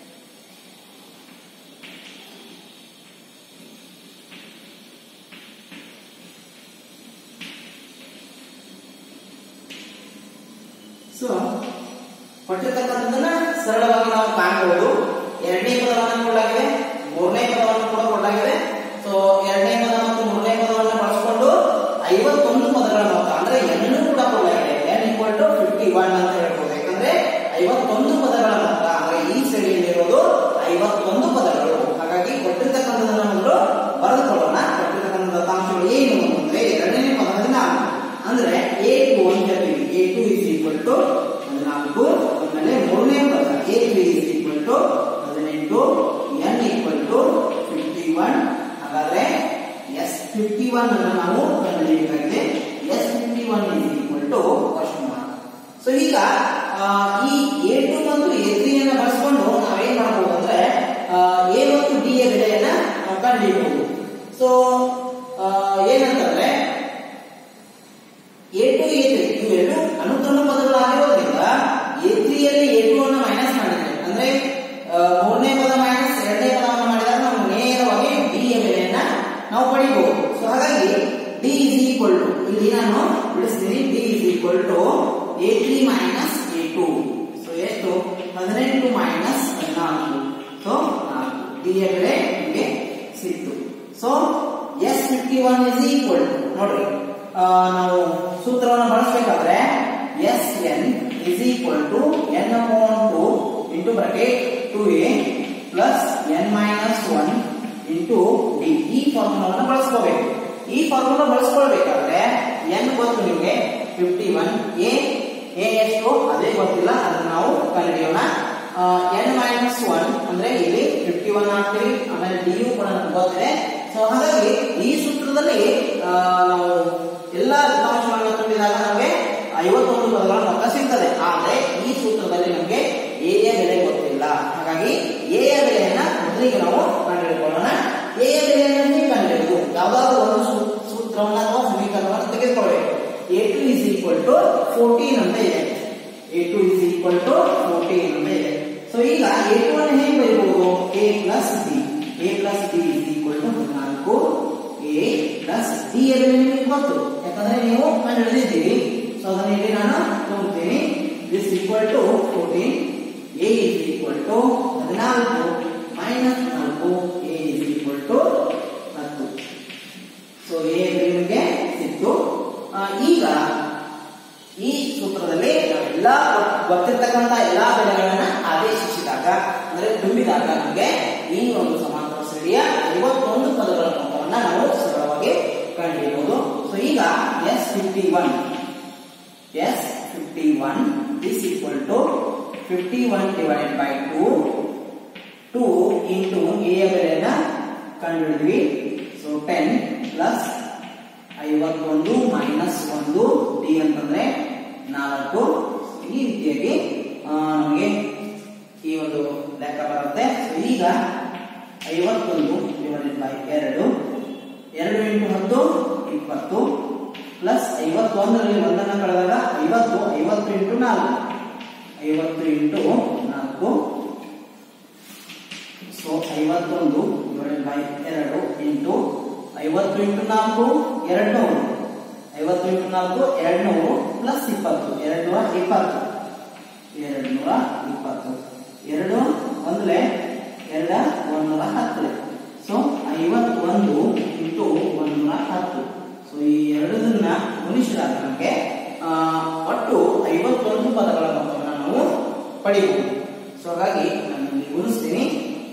ಸೊ ಕೊಟ್ಟಿರ್ತಕ್ಕಂಥದ್ದನ್ನ ಸರಳವಾಗಿ ನಾವು ಕಾಣಬಹುದು ಎರಡನೇ ಪದವನ್ನು ಕೊಡಲಾಗಿದೆ ಮೂರನೇ ಪದವನ್ನು ಕೂಡ ಕೊಡಲಾಗಿದೆ ಸೊ ಎರಡನೇ ಪದ ಮತ್ತು ಮೂರನೇ ಪದವನ್ನು ಬಳಸಿಕೊಂಡು ಐವತ್ತೊಂದು ಪದಗಳ ಮೊತ್ತ ಅಂದ್ರೆ ಎನ್ನು ಕೂಡ ಕೊಡಲಾಗಿದೆ N equal to fifty one ಅಂತ ಹೇಳ್ಬೋದು ಯಾಕಂದ್ರೆ ಐವತ್ತೊಂದು ಪದಗಳ ಮೊತ್ತ ಅಂದ್ರೆ ಈ ಶ್ರೇಣಿಯಲ್ಲಿರೋದು ಐವತ್ತೊಂದು ಪದಗಳು ಹಾಗಾಗಿ ಕೊಟ್ಟಿರ್ತಕ್ಕಂಥದ್ದನ್ನ ಮೊದಲು ಬರೆದುಕೊಳ್ಳೋಣ ಕೊಟ್ಟಿರ್ತಕ್ಕಂಥ ದತ್ತಾಂಶಗಳು ಏನು ಅಂದ್ರೆ ಎರಡನೇ ಪದ ಹದಿನಾಲ್ಕು ಅಂದ್ರೆ ಎ ಟು ಅಂತ ಹೇಳ್ತೀವಿ A two is equal to ಹದಿನಾಲ್ಕು ಆಮೇಲೆ ಮೂರನೇ ಪದ A three is equal to ಹದಿನೆಂಟು N equal to fifty one ಹಾಗಾದ್ರೆ ಎಸ್ ಫಿಫ್ಟಿ ಒನ್ ಅನ್ನು ನಾವು ಕಂಡುಹಿಡಿಯಬೇಕಾಗಿದೆ S fifty one is equal to question mark so ಈಗ ಆ, ಈ ಎ ಟು ಮತ್ತು ಎ ತ್ರೀ ಅನ್ನ ಬಳಸ್ಕೊಂಡು ನಾವೇನ್ ಮಾಡಬಹುದು ಅಂದ್ರೆ ಎ ಮತ್ತು ಡಿ ಯ ಬೆಲೆಯನ್ನ ನಾವು ಕಂಡುಹಿಡಿಯಬಹುದು ಸೊ ಏನಂತಂದ್ರೆ ಎ ಟು ಎ ತ್ರೀ ಇವೆರಡು ಅನುಕ್ರಮ ಪದಗಳಾಗಿರೋದ್ರಿಂದ ಎ ತ್ರೀಯಲ್ಲಿ ಎ ಟು ಅನ್ನು ಮೈನಸ್ ಮಾಡಿದ್ರೆ ಅಂದ್ರೆ ಆ, ಮೂರನೇ ಪದ ಮೈನಸ್ ಎರಡನೇ ಪದವನ್ನು ಮಾಡಿದಾಗ ನಾವು ನೇರವಾಗಿ ಡಿ ಯ ಬೆಲೆಯನ್ನ ನಾವು ಪಡಿಬಹುದು ಸೊ ಹಾಗಾಗಿ ಡಿ ಇಸ್ ಈಕ್ವಲ್ ಟು ಇಲ್ಲಿ ನಾನು ಬಿಡಿಸ್ತೀನಿ D is equal to A three minus A two so so ಎಷ್ಟು ಹದಿನೆಂಟು ಮೈನಸ್ ಹದಿನಾಲ್ಕು ಸೊ ನಾಲ್ಕು ಡಿ ಯ ಬೆಲೆ ನಿಮಗೆ ಸಿಕ್ತು so S fifty one is equal to ನೋಡ್ರಿ ಆ, ನಾವು ಸೂತ್ರವನ್ನು ಬಳಸಬೇಕಾದ್ರೆ S N is equal to N upon two into bracket two A plus N minus one into D ಈ ಫಾರ್ಮುಲಾವನ್ನು ಬಳಸ್ಕೋಬೇಕು ಈ ಫಾರ್ಮುಲಾ ಬಳಸ್ಕೊಳ್ಬೇಕಾದ್ರೆ ಎನ್ ಗೊತ್ತು ನಿಮಗೆ ಫಿಫ್ಟಿ ಒನ್ ಎ ಎ ಎಷ್ಟು ಅದೇ ಗೊತ್ತಿಲ್ಲ ಅದನ್ನ ನಾವು ಕಂಡುಹಿಡಿಯೋಣ ಎನ್ ಮೈನಸ್ ಒನ್ ಅಂದ್ರೆ ಇಲ್ಲಿ ಫಿಫ್ಟಿ ಒನ್ ಹಾಕ್ತೀವಿ ಆಮೇಲೆ ಡಿ ಯು ಕೂಡ ನಮ್ಗೆ ಗೊತ್ತಿದೆ ಸೊ ಹಾಗಾಗಿ ಈ ಸೂತ್ರದಲ್ಲಿ ಆ, ನಾವು ಎಲ್ಲ ದತ್ತಾಂಶಗಳನ್ನು ತುಂಬಿದಾಗ ನಮಗೆ ಐವತ್ತೊಂದು ಪದಗಳ ಮೊತ್ತ ಸಿಗ್ತದೆ ಆದ್ರೆ ಈ ಸೂತ್ರದಲ್ಲಿ ನಮಗೆ ಎ ಯ ಬೆಲೆ ಗೊತ್ತಿಲ್ಲ ಹಾಗಾಗಿ ಎ ಯ ಬೆಲೆಯನ್ನ ಮೊದಲಿಗೆ ನಾವು ಕಂಡುಹಿಡಿದುಕೊಳ್ಳೋಣ ಎ ಯ ಬೆಲೆಯನ್ನು ಹೇಗೆ ಕಂಡುಹಿಡಿಯುವುದು ಯಾವ್ದಾದ್ರು ಒಂದು ಸೂ- ಸೂತ್ರವನ್ನ ಅಥವಾ ಸಮೀಕರಣವನ್ನು ತೆಗೆದುಕೊಳ್ಳಬೇಕು A two is equal to fourteen ಅಂತ ಇದೆ A two is equal to fourteen ಅಂತ ಇದೆ ಸೊ ಈಗ ಎ ಟು ಅನ್ನು ಹೇಗೆ ಬರೀಬಹುದು A plus B A plus B is equal to ಹದಿನಾಲ್ಕು ಎ ಪ್ಲಸ್ ಡಿ ಯ ಬೆಲೆ ನಿಮಗೆ ಗೊತ್ತು ಯಾಕಂದ್ರೆ ನೀವು ಕಂಡುಹಿಡಿದಿದ್ದೀವಿ ಸೊ ಅದನ್ನ ಇಲ್ಲಿ ನಾನು ತೋರಿಸ್ತೀನಿ this equal to fourteen A is equal to ಹದಿನಾಲ್ಕು ಮೈನಸ್ ನಾಲ್ಕು ಎ ಇಸ್ ಈಕ್ವಲ್ ಟು ಹತ್ತು ಸೊ ಎ ನಿಮಗೆ ಸಿಕ್ತು ಆ, ಈಗ ಈ ಸೂತ್ರದಲ್ಲಿ ನಾವೆಲ್ಲ ಗೊತ್ತಿರ್ತಕ್ಕಂಥ ಎಲ್ಲಾ ಬೆಲೆಗಳನ್ನ ಆದೇಶಿಸಿದಾಗ ಅಂದ್ರೆ ತುಂಬಿದಾಗ ನಮಗೆ ಈ ಒಂದು ಸಮಾಂತರ ಶ್ರೇಣಿಯ ಐವತ್ತೊಂದು ಪದಗಳ ಮೊತ್ತವನ್ನ ನಾವು ಸರಳವಾಗಿ ಕಂಡುಹಿಡಿಯಬಹುದು ಸೊ ಈಗ S fifty one S fifty one is equal to fifty one divide by two two into A ಯ ಬೆಲೆಯನ್ನ ಕಂಡುಹಿಡಿದ್ವಿ ಸೊ ಟೆನ್ ಪ್ಲಸ್ ಐವತ್ತೊಂದು ಮೈನಸ್ ಒಂದು ಡಿ ಅಂತಂದ್ರೆ ನಾಲ್ಕು ಈ ರೀತಿಯಾಗಿ ಆ, ನಮಗೆ ಈ ಒಂದು ಲೆಕ್ಕ ಬರುತ್ತೆ ಸೊ ಈಗ ಐವತ್ತೊಂದು ಡಿವೈಡೆಡ್ ಬೈ ಎರಡು ಎರಡು ಇಂಟು ಹತ್ತು ಇಪ್ಪತ್ತು ಪ್ಲಸ್ ಐವತ್ತೊಂದರಲ್ಲಿ ಒಂದನ್ನು ಕಳೆದಾಗ ಐವತ್ತು ಐವತ್ತು ಇಂಟು ನಾಲ್ಕು ಐವತ್ತು ಇಂಟು ನಾಲ್ಕು ಸೊ ಐವತ್ತೊಂದು ಡಿವೈಡೆಡ್ ಬೈ ಎರಡು ಇಂಟು ಐವತ್ತು ಇಂಟು ನಾಲ್ಕು ಎರಡು ನೂರು ಐವತ್ತು ಇಂಟು ನಾಲ್ಕು ಎರಡು ನೂರು ಪ್ಲಸ್ ಇಪ್ಪತ್ತು ಎರಡು ನೂರ ಇಪ್ಪತ್ತು ಎರಡು ನೂರ ಇಪ್ಪತ್ತು ಎರಡು ಒಂದ್ಲೆ ಎರಡ ಒಂದೂರ ಹತ್ತು ಸೊ ಐವತ್ತೊಂದು ಇಂಟು ಒಂದೂರ ಹತ್ತು ಸೊ ಈ ಎರಡನ್ನ ಗುಣಿಸಿದಾಗ ನಮಗೆ ಆ, ಒಟ್ಟು ಐವತ್ತೊಂದು ಪದಗಳ ಮೊತ್ತವನ್ನು ನಾವು ಪಡೆಯಬಹುದು ಸೊ ಹಾಗಾಗಿ ನಾನು ಇಲ್ಲಿ ಗುಣಿಸ್ತೀನಿ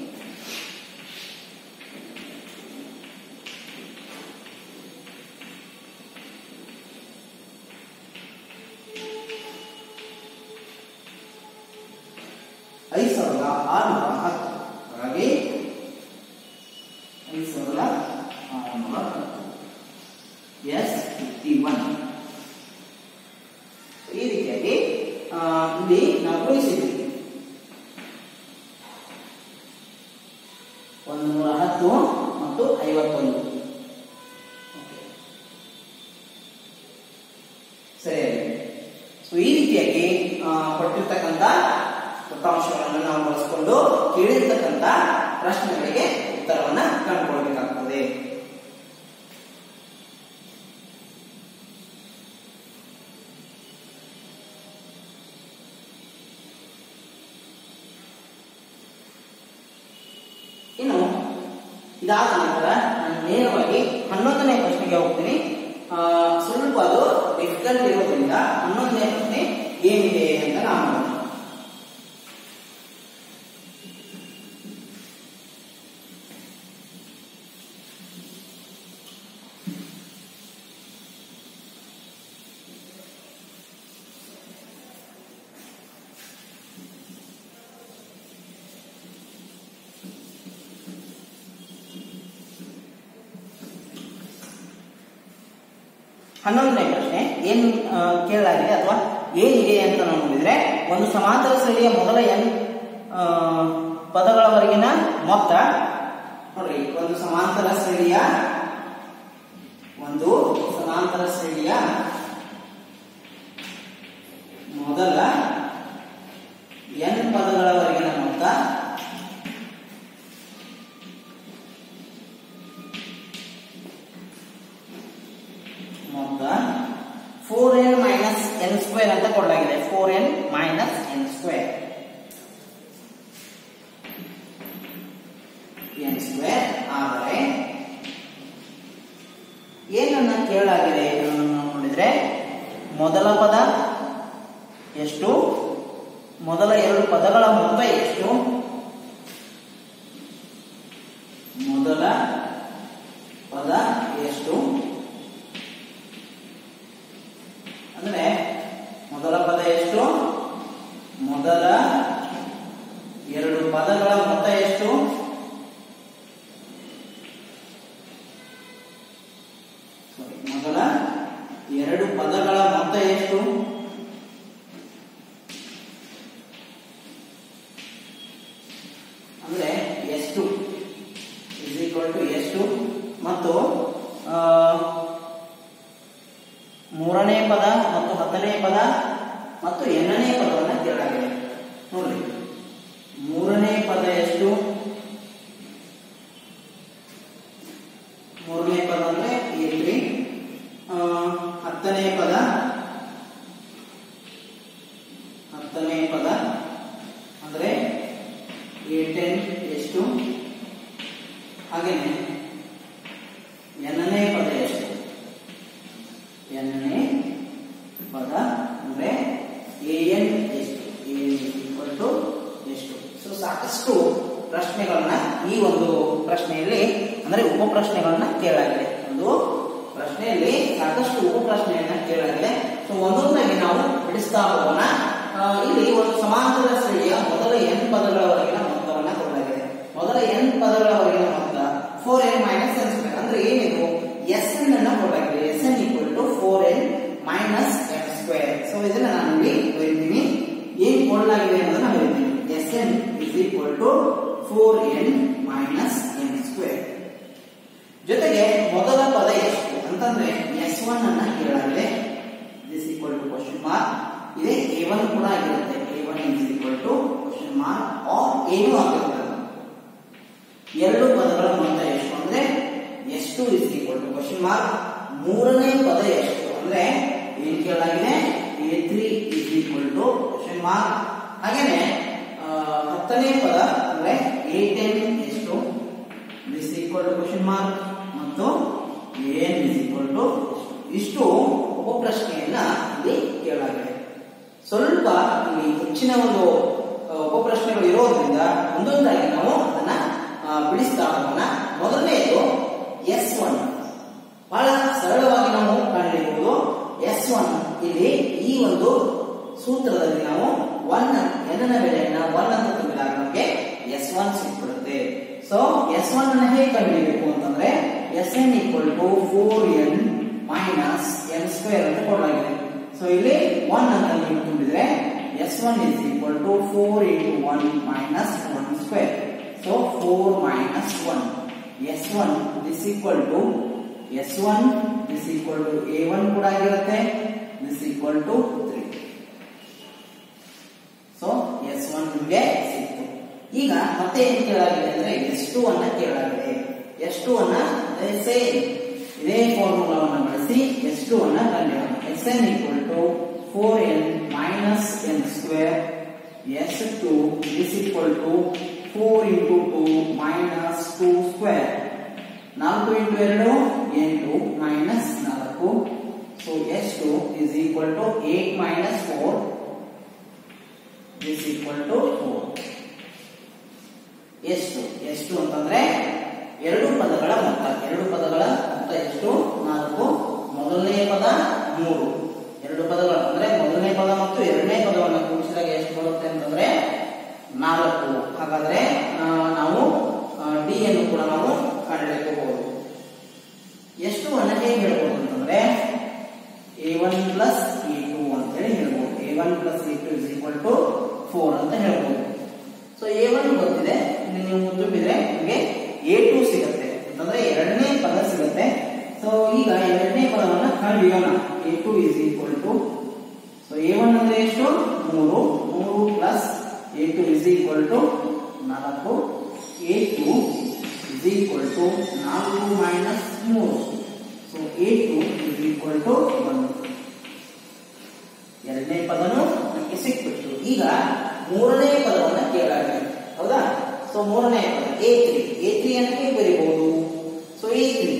ಐದು ಸಾವಿರದ ಆರುನೂರ ಹತ್ತು ಹಾಗಾಗಿ ಐದು ಸಾವಿರದ ಆರುನೂರ ಹತ್ತು ಎಸ್ ಫಿಫ್ಟಿ ಒನ್ ಈ ರೀತಿಯಾಗಿ ಆ, ಇಲ್ಲಿ ನಾವು ಗುಣಿಸಿದ್ವಿ ಒಂದು ನೂರ ಹತ್ತು ಮತ್ತು ಐವತ್ತೊಂದು ಸರಿಯಾಗಿದೆ ಸೊ ಈ ರೀತಿಯಾಗಿ ಆ, ಕೊಟ್ಟಿರ್ತಕ್ಕಂಥ ದತ್ತಾಂಶಗಳನ್ನು ನಾವು ಬಳಸಿಕೊಂಡು ಕೇಳಿರ್ತಕ್ಕಂಥ ಪ್ರಶ್ನೆಗಳಿಗೆ ಉತ್ತರವನ್ನ ಕಂಡುಕೊಳ್ಬೇಕಾಗ್ತದೆ ಇನ್ನು ಇದಾದ ನಂತರ ನಾನು ನೇರವಾಗಿ ಹನ್ನೊಂದನೇ ಪ್ರಶ್ನೆಗೆ ಹೋಗ್ತೀನಿ ಆ, ಸ್ವಲ್ಪ ಅದು ಡಿಫಿಕಲ್ಟ್ ಇರೋದ್ರಿಂದ ಹನ್ನೊಂದನೇ ಪ್ರಶ್ನೆ ಏನಿದೆ ಅಂತ ನಾವು ನೋಡೋಣ ಹನ್ನೊಂದನೇ ಪ್ರಶ್ನೆ ಏನ್ ಆ, ಕೇಳಲಾಗಿದೆ ಅಥವಾ ಏನಿದೆ ಅಂತ ನಾವು ನೋಡಿದ್ರೆ ಒಂದು ಸಮಾಂತರ ಶ್ರೇಣಿಯ ಮೊದಲ ಎನ್ ಆ, ಪದಗಳವರೆಗಿನ ಮೊತ್ತ ನೋಡ್ರಿ ಒಂದು ಸಮಾಂತರ ಶ್ರೇಣಿಯ ಒಂದು ಸಮಾಂತರ ಶ್ರೇಣಿಯ ಮೊದಲ ಎನ್ ಪದಗಳವರೆಗಿನ ಮೊತ್ತ ಮೊತ್ತ four N minus N square ಅಂತ ಅಂತ ಕೊಡಲಾಗಿದೆ four N minus N square N square ಆದರೆ ಏನನ್ನ ಕೇಳಲಾಗಿದೆ ಅನ್ನೋದನ್ನ ನೋಡಿದ್ರೆ ಮೊದಲ ಪದ ಎಷ್ಟು ಮೊದಲ ಎರಡು ಪದಗಳ ಮೊತ್ತ ಎಷ್ಟು ಮೊದಲ ಪದ ಎಷ್ಟು ಅಂದ್ರೆ ಮೊದಲ ಪದ ಎಷ್ಟು ಮೊದಲ ಎರಡು ಪದಗಳ ಮೊತ್ತ ಎಷ್ಟು Sorry, ಮೊದಲ ಎರಡು ಪದಗಳ ಮೊತ್ತ ಎಷ್ಟು ಅಂದ್ರೆ ಎಷ್ಟು ಇಸ್ ಈಕ್ವಲ್ ಟು ಎಷ್ಟು ಮತ್ತು ಆ, ಮೂರನೇ ಪದ ಮತ್ತು ಹತ್ತನೇ ಪದ ಮತ್ತು ಎಣ್ಣನೇ ಪದವನ್ನು ಕೇಳಲಾಗಿದೆ ನೋಡ್ರಿ ಮೂರನೇ ಪದ ಎಷ್ಟು ಮೂರನೇ ಪದ ಅಂದ್ರೆ ಎ ಹತ್ತನೇ ಪದ ಹತ್ತನೇ ಪದ ಅಂದ್ರೆ ಎ ಟೆನ್ ಎಷ್ಟು ಹಾಗೇನೆ ಎನ್ನನೇ ಪದ ಎಷ್ಟು ಎನ್ನನೇ ಪದ ಅಂದ್ರೆ ಎ ಎನ್ ಎಷ್ಟು ಎ ಈಕ್ವಲ್ ಟು ಎಷ್ಟು ಸೊ ಸಾಕಷ್ಟು ಪ್ರಶ್ನೆಗಳನ್ನ ಈ ಒಂದು ಪ್ರಶ್ನೆಯಲ್ಲಿ ಅಂದ್ರೆ ಉಪ ಪ್ರಶ್ನೆಗಳನ್ನ ಕೇಳಲಾಗಿದೆ ಒಂದು ಪ್ರಶ್ನೆಯಲ್ಲಿ ಸಾಕಷ್ಟು ಉಪ ಪ್ರಶ್ನೆಯನ್ನ ಕೇಳಲಾಗಿದೆ ಸೊ ಒಂದೊಂದಾಗಿ ನಾವು ಬಿಡಿಸ್ತಾ ಹೋಗೋಣ ಆ, ಇಲ್ಲಿ ಒಂದು ಸಮಾಂತರ ಶ್ರೇಣಿಯ ಮೊದಲ ಎನ್ ಪದಗಳವರೆಗಿನ ಮೊತ್ತವನ್ನ ಕೊಡಲಾಗಿದೆ ಮೊದಲ ಎನ್ ಪದಗಳವರೆಗಿನ ಮೊತ್ತ four N minus N square ಅಂದ್ರೆ ಏನಿದು ಎಸ್ ಎನ್ ಅನ್ನ ಕೊಡಲಾಗಿದೆ S N equal to four N minus N square so ಇದನ್ನ ನಾನು ಇಲ್ಲಿ ಬರೀತೀನಿ ಏನ್ ಕೊಡಲಾಗಿದೆ ಅನ್ನೋದನ್ನ ಬರೀತೀನಿ S N is equal to four N minus N square ಜೊತೆಗೆ ಮೊದಲ ಪದ ಎಷ್ಟು ಅಂತಂದ್ರೆ ಎಸ್ ಒನ್ ಅನ್ನ ಕೇಳಲಾಗಿದೆ this equal to question mark ಇದೇ ಎ ಒನ್ ಕೂಡ ಆಗಿರುತ್ತೆ A one is equal to question mark R ಏನೂ ಆಗಿರುತ್ತೆ ಎರಡು ಪದಗಳ ಮೊತ್ತ ಎಷ್ಟು ಅಂದ್ರೆ ಎಷ್ಟು is equal to question mark ಮೂರನೇ ಪದ ಎಷ್ಟು ಅಂದ್ರೆ ಏನ್ ಕೇಳಲಾಗಿದೆ A three is equal to question mark ಹಾಗೇನೆ ಆ, ಹತ್ತನೇ ಪದ ಅಂದ್ರೆ ಎ ಟೆನ್ ಎಷ್ಟು this equal to question mark ಮತ್ತು ಎನ್ ಇಸ್ ಈಕ್ವಲ್ ಟು ಇಷ್ಟು ಉಪ ಪ್ರಶ್ನೆಯನ್ನ ಇಲ್ಲಿ ಕೇಳಲಾಗಿದೆ ಸ್ವಲ್ಪ ಇಲ್ಲಿ ಹೆಚ್ಚಿನ ಒಂದು ಆ, ಉಪ ಪ್ರಶ್ನೆಗಳು ಇರೋದ್ರಿಂದ ಒಂದೊಂದಾಗಿ ನಾವು ಅದನ್ನ ಆ, ಬಿಡಿಸ್ತಾ ಹೋಗೋಣ ಮೊದಲನೆಯದು ಎಸ್ ಒನ್ ಬಹಳ ಸರಳವಾಗಿ ನಾವು ಕಂಡುಹಿಡಿಯಬಹುದು ಎಸ್ ಒನ್ ಇಲ್ಲಿ ಈ ಒಂದು ಸೂತ್ರದಲ್ಲಿ ನಾವು ಒನ್ ಎನ್ನ ಬೆಲೆಯನ್ನ ಒನ್ ಅಂತ ತುಂಬಿದಾಗ ನಮಗೆ ಎಸ್ ಒನ್ ಸಿಕ್ಬಿಡುತ್ತೆ ಸೊ ಎಸ್ ಒನ್ ಅನ್ನ ಹೇಗೆ ಕಂಡುಹಿಡಿಯಬೇಕು ಅಂತಂದ್ರೆ S N equal to four N minus N square ಅಂತ ಕೊಡಲಾಗಿದೆ ಸೊ ಇಲ್ಲಿ ಒನ್ ಅಂತ ನೀವು ತುಂಬಿದ್ರೆ S one is equal to four into one minus one square so four minus one S one this equal to S one this equal to A one ಕೂಡ ಆಗಿರುತ್ತೆ this equal to three so S one ನಿಮಗೆ ಸಿಕ್ತು ಈಗ ಮತ್ತೆ ಏನು ಕೇಳಲಾಗಿದೆ ಅಂದ್ರೆ S two ಅನ್ನ ಕೇಳಲಾಗಿದೆ ಎಸ್ ಟು ಅನ್ನ ಸೇಮ್ ಇದೇ ಫಾರ್ಮುಲಾವನ್ನು ಬಳಸಿ ಎಸ್ ಟು ಅನ್ನ ಕಂಡುಹಿಡಿಯೋಣ S N equal to four N minus N square S two is equal to four into two minus two square ನಾಲ್ಕು ಇಂಟು ಎರಡು ಎಂಟು ಮೈನಸ್ ನಾಲ್ಕು so S two is equal to eight minus four is equal to four ಎಷ್ಟು ಎಷ್ಟು ಅಂತಂದ್ರೆ ಎರಡು ಪದಗಳ ಮೊತ್ತ ಎರಡು ಪದಗಳ ಮೊತ್ತ ಎಷ್ಟು ನಾಲ್ಕು ಮೊದಲನೇ ಪದ ಮೂರು ಎರಡು ಪದಗಳು ಅಂದ್ರೆ ಮೊದಲನೇ ಪದ ಮತ್ತು ಎರಡನೇ ಪದವನ್ನು ಕೂಡಿಸಿದಾಗ ಎಷ್ಟು ಬರುತ್ತೆ ಅಂತಂದ್ರೆ ನಾಲ್ಕು ಹಾಗಾದ್ರೆ ಆ, ನಾವು ಡಿ ಅನ್ನು ಕೂಡ ನಾವು ಕಂಡುಹಿಡಿಯಬಹುದು ಎಷ್ಟು ಅನ್ನ ಹೇಗೆ ಹೇಳ್ಬೋದು ಅಂತಂದ್ರೆ A one plus A two ಅಂತ ಹೇಳಿ ಹೇಳ್ಬೋದು A one plus A two is equal to four ಅಂತ ಹೇಳ್ಬೋದು ಸೊ ಎ ಒನ್ ಗೊತ್ತಿದೆ ಇಲ್ಲಿ ನೀವು ತುಂಬಿದ್ರೆ ನಿಮಗೆ ಎ ಟು ಸಿಗುತ್ತೆ ಅಂತಂದ್ರೆ ಎರಡನೇ ಪದ ಸಿಗುತ್ತೆ ಸೊ ಈಗ ಎರಡನೇ ಪದವನ್ನ ಕಂಡುಹಿಡಿಯೋಣ A two is equal to so A one ಅಂದ್ರೆ ಎಷ್ಟು ಮೂರು ಮೂರು plus A two is equal to ನಾಲ್ಕು A two is equal to ನಾಲ್ಕು ಮೈನಸ್ ಮೂರು so A two is equal to one ಎರಡನೇ ಎರಡನೇ ಪದನು ನಮಗೆ ಸಿಕ್ಬಿಟ್ಟು ಈಗ ಮೂರನೇ ಪದವನ್ನ ಕೇಳಾಗಿದೆ ಹೌದಾ ಸೊ ಮೂರನೇ ಪದ ಎ ತ್ರೀ ಎ ತ್ರೀ ಅನ್ನು ಹೇಗೆ ಬರೀಬಹುದು so A three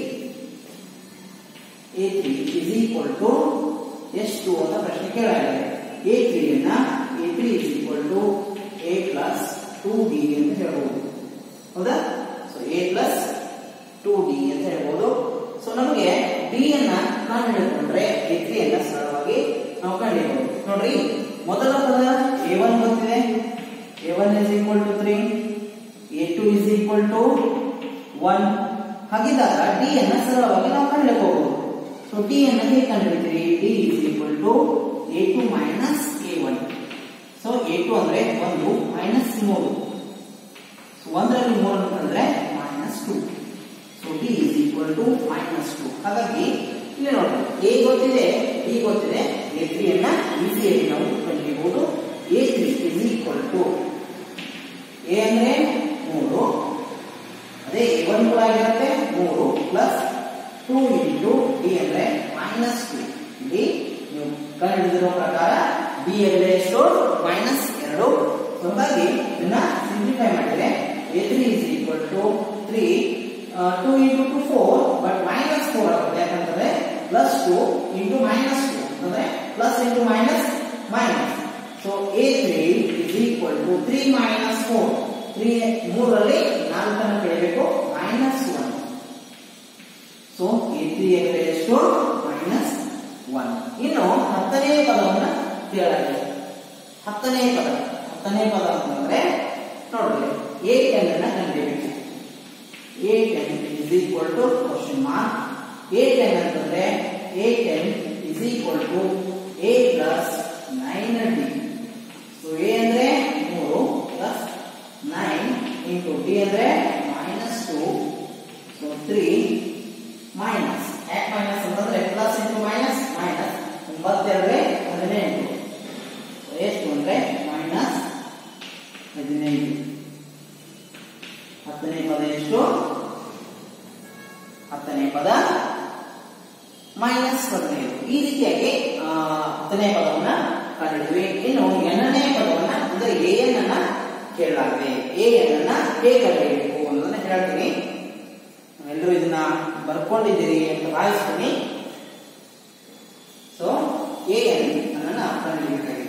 A three is equal to ಎಷ್ಟು ಅಂತ ಪ್ರಶ್ನೆ ಕೇಳಾಗಿದೆ ಎ ತ್ರೀ ಅನ್ನ A three is equal to A plus two D ಅಂತ ಹೇಳ್ಬೋದು ಹೌದಾ so A plus two D ಅಂತ ಹೇಳ್ಬೋದು ಸೊ ನಮಗೆ ಡಿ ಅನ್ನ ನಾನು ಹಿಡಿದುಕೊಂಡ್ರೆ ಎ ತ್ರೀ ಅನ್ನ ಸರಳವಾಗಿ ನಾವು ಕಂಡುಹಿಡಿಯಬಹುದು ನೋಡ್ರಿ ಮೊದಲ ಪದ ಎ ಒನ್ ಗೊತ್ತಿದೆ A one is equal to three A two is equal to one ಹಾಗಿದ್ದಾಗ ಡಿ ಅನ್ನ ಸರಳವಾಗಿ ನಾವು ಕಂಡುಹಿಡಿಯಬಹುದು ಸೊ ಡಿ ಅನ್ನ ಹೇಗೆ ಕಂಡುಹಿಡಿತೀರಿ D is equal to A two minus A one so A two ಅಂದ್ರೆ ಒಂದು ಮೈನಸ್ ಮೂರು ಸೊ ಒಂದರಲ್ಲಿ ಮೂರನ್ನು ಕಳೆದ್ರೆ minus two so D is equal to minus two ಹಾಗಾಗಿ ಇಲ್ಲಿ ನೋಡಿ ಎ ಗೊತ್ತಿದೆ ಡಿ ಗೊತ್ತಿದೆ ಎ ತ್ರೀ ಅನ್ನ ಈಸಿಯಾಗಿ ನಾವು ಕಂಡುಹಿಡಿಯಬಹುದು A three is equal to A ಅಂದ್ರೆ ಮೂರು ಅದೇ ಎ ಒನ್ ಕೂಡ ಆಗಿರುತ್ತೆ ಮೂರು ಪ್ಲಸ್ ಟೂ ಇಂಟು ಡಿ ಅಂದ್ರೆ ಮೈನಸ್ ಟು ಡಿ ನೀವು ಕಂಡುಹಿಡಿದಿರೋ ಪ್ರಕಾರ ಡಿ ಅಂದ್ರೆ ಎಷ್ಟು ಮೈನಸ್ ಎರಡು ಹಾಗಾಗಿ ಇದನ್ನ ಸಿಂಪ್ಲಿಫೈ ಮಾಡಿದ್ರೆ A three is equal to three two into two four but minus four ಆಗುತ್ತೆ ಯಾಕಂತಂದ್ರೆ plus two into minus two ಅಂದ್ರೆ plus into minus minus so A three is equal to three minus four three ಮೂರರಲ್ಲಿ ನಾಲ್ಕನ್ನು ಕಳೆಯಬೇಕು minus one so A three ಎಕರೆ ಎಷ್ಟು minus one ಇನ್ನು ಹತ್ತನೇ ಪದವನ್ನು ಕೇಳಲಾಗಿದೆ ಹತ್ತನೇ ಪದ ಹತ್ತನೇ ಪದ ಅಂತಂದ್ರೆ ನೋಡ್ರಿ ಎ ಟೆನ್ ಅನ್ನ ಕಂಡುಹಿಡಿಯಬೇಕು A ten is equal to question mark A ten ಅಂತಂದ್ರೆ A ten is equal to A plus nine D so A ಅಂದ್ರೆ ಮೂರು ಪ್ಲಸ್ ನೈನ್ ಇಂಟು ಡಿ ಅಂದ್ರೆ minus two so three minus ಯಾಕೆ minus ಅಂತಂದ್ರೆ plus into minus minus ಒಂಬತ್ತೆರಡೇ ಹದಿನೆಂಟು So, ಎಷ್ಟು ಅಂದ್ರೆ ಮೈನಸ್ ಹದಿನೈದು ಹತ್ತನೇ ಪದ ಎಷ್ಟು ಹತ್ತನೇ ಪದ ಮೈನಸ್ ಹದಿನೈದು ಈ ರೀತಿಯಾಗಿ ಆ, ಹತ್ತನೇ ಪದವನ್ನ ಕಂಡಿದ್ವಿ ಇನ್ನು ಎಣ್ಣನೇ ಪದವನ್ನ ಅಂದ್ರೆ ಎ ಎನ್ ಅನ್ನ ಕೇಳಲಾಗಿದೆ ಎ ಎನ್ ಅನ್ನ ಹೇಗೆ ಕಂಡುಹಿಡಿಯಬೇಕು ಅನ್ನೋದನ್ನ ಹೇಳ್ತೀನಿ ಎಲ್ಲರೂ ಇದನ್ನ ಬರ್ಕೊಂಡಿದ್ದೀರಿ ಅಂತ ಭಾವಿಸ್ತೀನಿ ಸೊ ಎ ಎನ್ ಅನ್ನ ಕಂಡುಹಿಡಿಯಬೇಕಾಗಿದೆ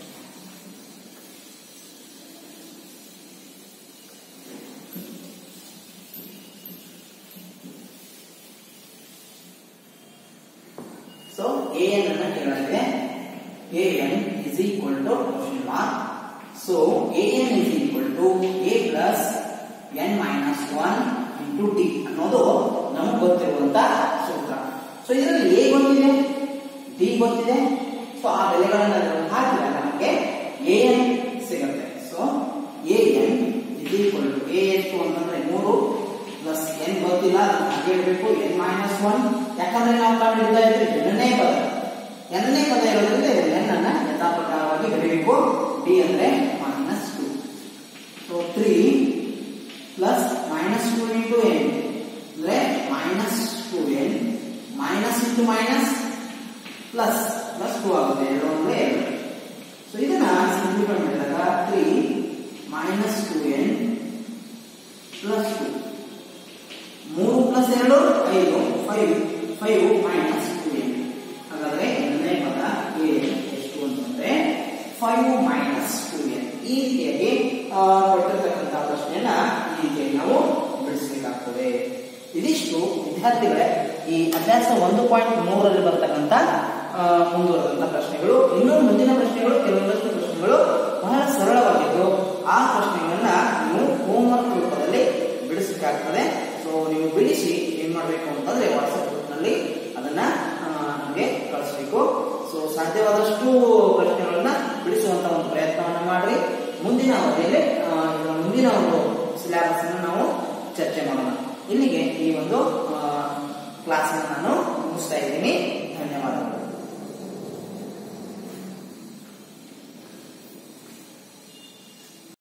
ಸೊ ಎ ಎನ್ ಅನ್ನ ಕೇಳಲಾಗಿದೆ A N is equal to question mark so A N is equal to A plus N minus one into T ಅನ್ನೋದು ನಮಗೆ ಗೊತ್ತಿರುವಂತ ಸೂತ್ರ ಸೊ ಇದರಲ್ಲಿ ಎ ಗೊತ್ತಿದೆ ಡಿ ಗೊತ್ತಿದೆ ಸೊ ಆ ಬೆಲೆಗಳನ್ನ ಅದರಲ್ಲಿ ಹಾಕಿದಾಗ ನಮಗೆ ಎ ಎನ್ ಸಿಗುತ್ತೆ so A N is equal to A ಎಷ್ಟು ಅಂತಂದ್ರೆ ಮೂರು ಪ್ಲಸ್ ಎನ್ ಗೊತ್ತಿಲ್ಲ ಅದನ್ನ ಹಾಗೆ ಇಡಬೇಕು ಎನ್ ಮೈನಸ್ ಒನ್ ಯಾಕಂದ್ರೆ ನಾವು ಕಂಡು ಹಿಡಿತಾ ಇದ್ರೆ ಎರಡನೇ ಪದ ಎರಡನೇ ಪದ ಇರೋದ್ರಿಂದ ಎನ್ ಅನ್ನ ಯಥಾ ಪ್ರಕಾರವಾಗಿ ಬರೀಬೇಕು ಡಿ ಅಂದ್ರೆ minus two so three plus minus two into N ಅಂದ್ರೆ minus two N minus into minus plus plus two ಆಗುತ್ತೆ ಎರಡು ಅಂದ್ರೆ ಎರಡು ಸೊ ಇದನ್ನ ಸಿಂಪ್ಲಿಫೈ ಮಾಡಿದಾಗ three minus two N plus two ಮೂರು ಪ್ಲಸ್ ಎರಡು ಐದು five five minus two N ಹಾಗಾದ್ರೆ ಎರಡನೇ ಪದ ಎ ಎಷ್ಟು ಅಂತಂದ್ರೆ five minus two N E ರೀತಿಯಾಗಿ ಆ, ಕೊಟ್ಟಿರ್ತಕ್ಕಂಥ ಪ್ರಶ್ನೆಯನ್ನ ಈ ರೀತಿಯಾಗಿ ನಾವು ಬಿಡಿಸಬೇಕಾಗ್ತದೆ ಇದಿಷ್ಟು ವಿದ್ಯಾರ್ಥಿಗಳೇ ಈ ಅಭ್ಯಾಸ ಒಂದು ಪಾಯಿಂಟ್ ಮೂರರಲ್ಲಿ ಬರ್ತಕ್ಕಂಥ ಆ, ಮುಂದುವರೆದಂತ ಪ್ರಶ್ನೆಗಳು ಇನ್ನೂ ಮುಂದಿನ ಪ್ರಶ್ನೆಗಳು ಕೆಲವೊಂದಷ್ಟು ಪ್ರಶ್ನೆಗಳು ಬಹಳ ಸರಳವಾಗಿದ್ದು ಆ ಪ್ರಶ್ನೆಗಳನ್ನ ನೀವು ಹೋಮ್ವರ್ಕ್ ರೂಪದಲ್ಲಿ ಬಿಡಿಸಬೇಕಾಗ್ತದೆ ಸೊ ನೀವು ಬಿಡಿಸಿ ಏನ್ ಮಾಡಬೇಕು ಅಂತಂದ್ರೆ ವಾಟ್ಸ್ಆಪ್ ಗ್ರೂಪ್ನಲ್ಲಿ ಅದನ್ನ ಆ, ನಮಗೆ ಕಳಿಸ್ಬೇಕು ಸೊ ಸಾಧ್ಯವಾದಷ್ಟು ಪ್ರಶ್ನೆಗಳನ್ನ ಬಿಡಿಸುವಂತ ಒಂದು ಪ್ರಯತ್ನವನ್ನ ಮಾಡ್ರಿ ಮುಂದಿನ ಅವಧಿಯಲ್ಲಿ ಆ, ಇದರ ಮುಂದಿನ ಒಂದು ಸಿಲೆಬಸ್ ಅನ್ನು ನಾವು ಚರ್ಚೆ ಮಾಡೋಣ ಇಲ್ಲಿಗೆ ಈ ಒಂದು ಕ್ಲಾಸ್ ನಾನು ಮುಗಿಸ್ತಾ ಇದ್ದೀನಿ ಧನ್ಯವಾದಗಳು